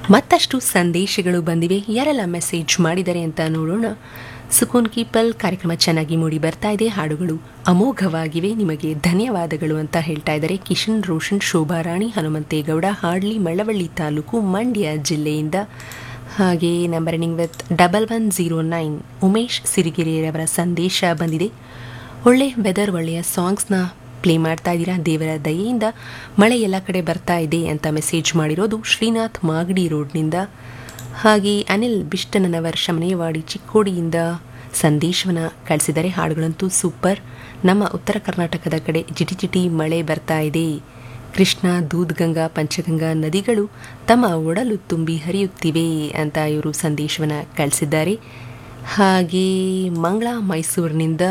ಮತ್ತಷ್ಟು ಸಂದೇಶಗಳು ಬಂದಿವೆ ಯಾರೆಲ್ಲ ಮೆಸೇಜ್ ಮಾಡಿದ್ದಾರೆ ಅಂತ ನೋಡೋಣ ಸುಕೂನ್ ಕೀಪಲ್ ಕಾರ್ಯಕ್ರಮ ಚೆನ್ನಾಗಿ ಮೂಡಿ ಬರ್ತಾ ಇದೆ ಹಾಡುಗಳು ಅಮೋಘವಾಗಿವೆ ನಿಮಗೆ ಧನ್ಯವಾದಗಳು ಅಂತ ಹೇಳ್ತಾ ಇದ್ದಾರೆ ಕಿಶನ್ ರೋಷನ್ ಶೋಭಾರಾಣಿ ಹನುಮಂತೇಗೌಡ ಹಾಡ್ಲಿ ಮಳವಳ್ಳಿ ತಾಲೂಕು ಮಂಡ್ಯ ಜಿಲ್ಲೆಯಿಂದ ಹಾಗೆ number ending with double one zero nine Umesh ಸಿರಿಗೆರೆಯವರ ಸಂದೇಶ ಬಂದಿದೆ ಒಳ್ಳೆ ವೆದರ್ ಒಳ್ಳೆಯ ಸಾಂಗ್ಸ್ನ ಪ್ಲೇ ಮಾಡ್ತಾ ಇದ್ದೀರಾ ದೇವರ ದಯೆಯಿಂದ ಮಳೆ ಎಲ್ಲ ಕಡೆ ಬರ್ತಾ ಇದೆ ಅಂತ ಮೆಸೇಜ್ ಮಾಡಿರೋದು ಶ್ರೀನಾಥ್ ಮಾಗಡಿ ರೋಡ್ನಿಂದ ಹಾಗೆ ಅನಿಲ್ ಬಿಷ್ಟನವರ್ ಶಮನೇವಾಡಿ ಚಿಕ್ಕೋಡಿಯಿಂದ ಸಂದೇಶವನ್ನು ಕಳಿಸಿದ್ದಾರೆ ಹಾಡುಗಳಂತೂ ಸೂಪರ್ ನಮ್ಮ ಉತ್ತರ ಕರ್ನಾಟಕದ ಕಡೆ ಜಿಟಿ ಜಿಟಿ ಮಳೆ ಬರ್ತಾ ಇದೆ ಕೃಷ್ಣ ದೂದ್ಗಂಗಾ ಪಂಚಗಂಗಾ ನದಿಗಳು ತಮ್ಮ ಒಡಲು ತುಂಬಿ ಹರಿಯುತ್ತಿವೆ ಅಂತ ಇವರು ಸಂದೇಶವನ್ನು ಕಳಿಸಿದ್ದಾರೆ ಹಾಗೆ ಮಂಗಳ ಮೈಸೂರಿನಿಂದ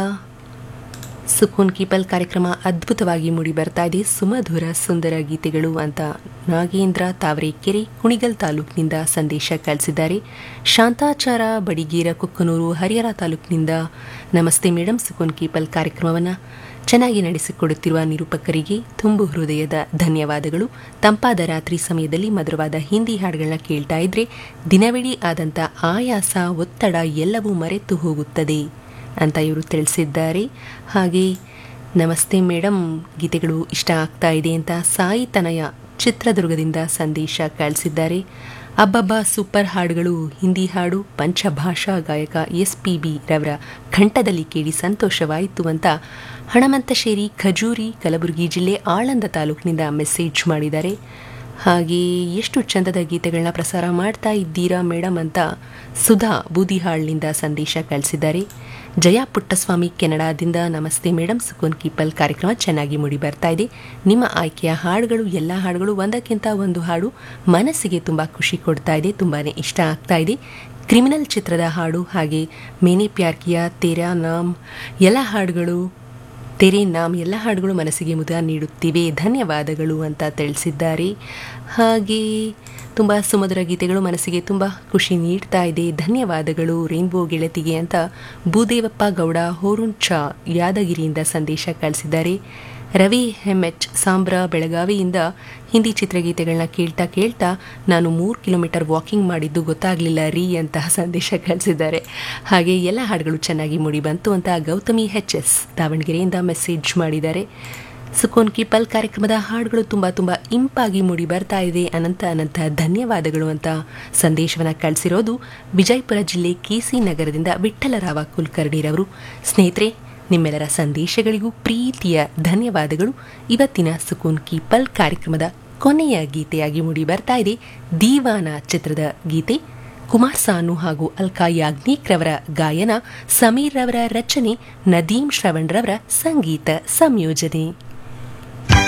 ಸುಕೂನ್ ಕೀಪಲ್ ಕಾರ್ಯಕ್ರಮ ಅದ್ಭುತವಾಗಿ ಮೂಡಿ ಬರ್ತಾ ಇದೆ ಸುಮಧುರ ಸುಂದರ ಗೀತೆಗಳು ಅಂತ ನಾಗೇಂದ್ರ ತಾವರೆಕೆರೆ ಕುಣಿಗಲ್ ತಾಲೂಕಿನಿಂದ ಸಂದೇಶ ಕಳಿಸಿದ್ದಾರೆ ಶಾಂತಾಚಾರ ಬಡಿಗೇರ ಕುಕ್ಕನೂರು ಹರಿಹರ ತಾಲೂಕಿನಿಂದ ನಮಸ್ತೆ ಮೇಡಮ್ ಸುಕೂನ್ ಕೀಪಲ್ ಕಾರ್ಯಕ್ರಮವನ್ನು ಚೆನ್ನಾಗಿ ನಡೆಸಿಕೊಡುತ್ತಿರುವ ನಿರೂಪಕರಿಗೆ ತುಂಬು ಹೃದಯದ ಧನ್ಯವಾದಗಳು ತಂಪಾದ ರಾತ್ರಿ ಸಮಯದಲ್ಲಿ ಮಧುರವಾದ ಹಿಂದಿ ಹಾಡುಗಳನ್ನ ಕೇಳ್ತಾ ಇದ್ರೆ ದಿನವಿಡೀ ಆದಂಥ ಆಯಾಸ ಒತ್ತಡ ಎಲ್ಲವೂ ಮರೆತು ಹೋಗುತ್ತದೆ ಅಂತ ಇವರು ತಿಳಿಸಿದ್ದಾರೆ ಹಾಗೆ ನಮಸ್ತೆ ಮೇಡಮ್ ಗೀತೆಗಳು ಇಷ್ಟ ಆಗ್ತಾ ಇದೆ ಅಂತ ಸಾಯಿ ತನಯ ಚಿತ್ರದುರ್ಗದಿಂದ ಸಂದೇಶ ಕಳಿಸಿದ್ದಾರೆ ಅಬ್ಬಬ್ಬ ಸೂಪರ್ ಹಾಡುಗಳು ಹಿಂದಿ ಹಾಡು ಪಂಚಭಾಷಾ ಗಾಯಕ ಎಸ್ ಪಿ ಬಿ ರವರ ಕಂಠದಲ್ಲಿ ಕೇಳಿ ಸಂತೋಷವಾಯಿತು ಅಂತ ಹಣಮಂತಶೇರಿ ಖಜೂರಿ ಕಲಬುರಗಿ ಜಿಲ್ಲೆ ಆಳಂದ ತಾಲೂಕಿನಿಂದ ಮೆಸೇಜ್ ಮಾಡಿದ್ದಾರೆ ಹಾಗೆ ಎಷ್ಟು ಚಂದದ ಗೀತೆಗಳನ್ನ ಪ್ರಸಾರ ಮಾಡ್ತಾ ಇದ್ದೀರಾ ಮೇಡಮ್ ಅಂತ ಸುಧಾ ಬೂದಿಹಾಳ್ನಿಂದ ಸಂದೇಶ ಕಳಿಸಿದ್ದಾರೆ ಜಯ ಪುಟ್ಟಸ್ವಾಮಿ ಕೆನಡಾದಿಂದ ನಮಸ್ತೆ ಮೇಡಮ್ ಸುಕೋನ್ ಕೀಪಲ್ ಕಾರ್ಯಕ್ರಮ ಚೆನ್ನಾಗಿ ಮೂಡಿ ಬರ್ತಾ ಇದೆ ನಿಮ್ಮ ಆಯ್ಕೆಯ ಹಾಡುಗಳು ಎಲ್ಲ ಹಾಡುಗಳು ಒಂದಕ್ಕಿಂತ ಒಂದು ಹಾಡು ಮನಸ್ಸಿಗೆ ತುಂಬ ಖುಷಿ ಕೊಡ್ತಾ ಇದೆ ತುಂಬಾ ಇಷ್ಟ ಆಗ್ತಾ ಇದೆ ಕ್ರಿಮಿನಲ್ ಚಿತ್ರದ ಹಾಡು ಹಾಗೆ ಮೇನೆ ಪ್ಯಾರ್ ಕಿಯಾ ತೇರಾ ನಾಮ್ ಎಲ್ಲ ಹಾಡುಗಳು ತೆರೆ ನಾಮ್ ಎಲ್ಲ ಹಾಡುಗಳು ಮನಸ್ಸಿಗೆ ಮುದ ನೀಡುತ್ತಿವೆ ಧನ್ಯವಾದಗಳು ಅಂತ ತಿಳಿಸಿದ್ದಾರೆ ಹಾಗೆ ತುಂಬ ಸುಮಧುರ ಗೀತೆಗಳು ಮನಸ್ಸಿಗೆ ತುಂಬ ಖುಷಿ ನೀಡ್ತಾ ಇದೆ ಧನ್ಯವಾದಗಳು ರೈನ್ಬೋ ಗೆಳತಿಗೆ ಅಂತ ಭೂದೇವಪ್ಪ ಗೌಡ ಹೋರುಂಚ ಯಾದಗಿರಿಯಿಂದ ಸಂದೇಶ ಕಳಿಸಿದ್ದಾರೆ ರವಿ ಹೆಮ್ಎಚ್ ಸಾಂಬ್ರಾ ಬೆಳಗಾವಿಯಿಂದ ಹಿಂದಿ ಚಿತ್ರಗೀತೆಗಳನ್ನ ಕೇಳ್ತಾ ಕೇಳ್ತಾ ನಾನು ಮೂರು ಕಿಲೋಮೀಟರ್ ವಾಕಿಂಗ್ ಮಾಡಿದ್ದು ಗೊತ್ತಾಗಲಿಲ್ಲ ರೀ ಅಂತ ಸಂದೇಶ ಕಳಿಸಿದ್ದಾರೆ ಹಾಗೆ ಎಲ್ಲ ಹಾಡುಗಳು ಚೆನ್ನಾಗಿ ಮೂಡಿ ಬಂತು ಅಂತ ಗೌತಮಿ ಎಚ್ ಎಸ್ ದಾವಣಗೆರೆಯಿಂದ ಮೆಸೇಜ್ ಮಾಡಿದ್ದಾರೆ ಸುಕೋನ್ ಕೀಪಲ್ ಕಾರ್ಯಕ್ರಮದ ಹಾಡುಗಳು ತುಂಬ ತುಂಬ ಇಂಪಾಗಿ ಮೂಡಿ ಬರ್ತಾ ಇದೆ ಅನಂತ ಅನಂತ ಧನ್ಯವಾದಗಳು ಅಂತ ಸಂದೇಶವನ್ನು ಕಳಿಸಿರೋದು ವಿಜಯಪುರ ಜಿಲ್ಲೆ ಕೆಸಿ ನಗರದಿಂದ ವಿಠ್ಠಲರಾವ ಕುಲಕರ್ಣಿರವರು ಸ್ನೇಹಿತರೆ ನಿಮ್ಮೆಲ್ಲರ ಸಂದೇಶಗಳಿಗೂ ಪ್ರೀತಿಯ ಧನ್ಯವಾದಗಳು ಇವತ್ತಿನ ಸುಕೂನ್ ಕೀಪಲ್ ಕಾರ್ಯಕ್ರಮದ ಕೊನೆಯ ಗೀತೆಯಾಗಿ ಮೂಡಿ ಬರ್ತಾ ಇದೆ ದೀವಾನ ಚಿತ್ರದ ಗೀತೆ ಕುಮಾರ್ ಸಾನು ಹಾಗೂ ಅಲ್ಕಾ ಯಾಗ್ನಿಕ್ ರವರ ಗಾಯನ ಸಮೀರ್ ರವರ ರಚನೆ ನದೀಂ ಶ್ರವಣ್ ರವರ ಸಂಗೀತ ಸಂಯೋಜನೆ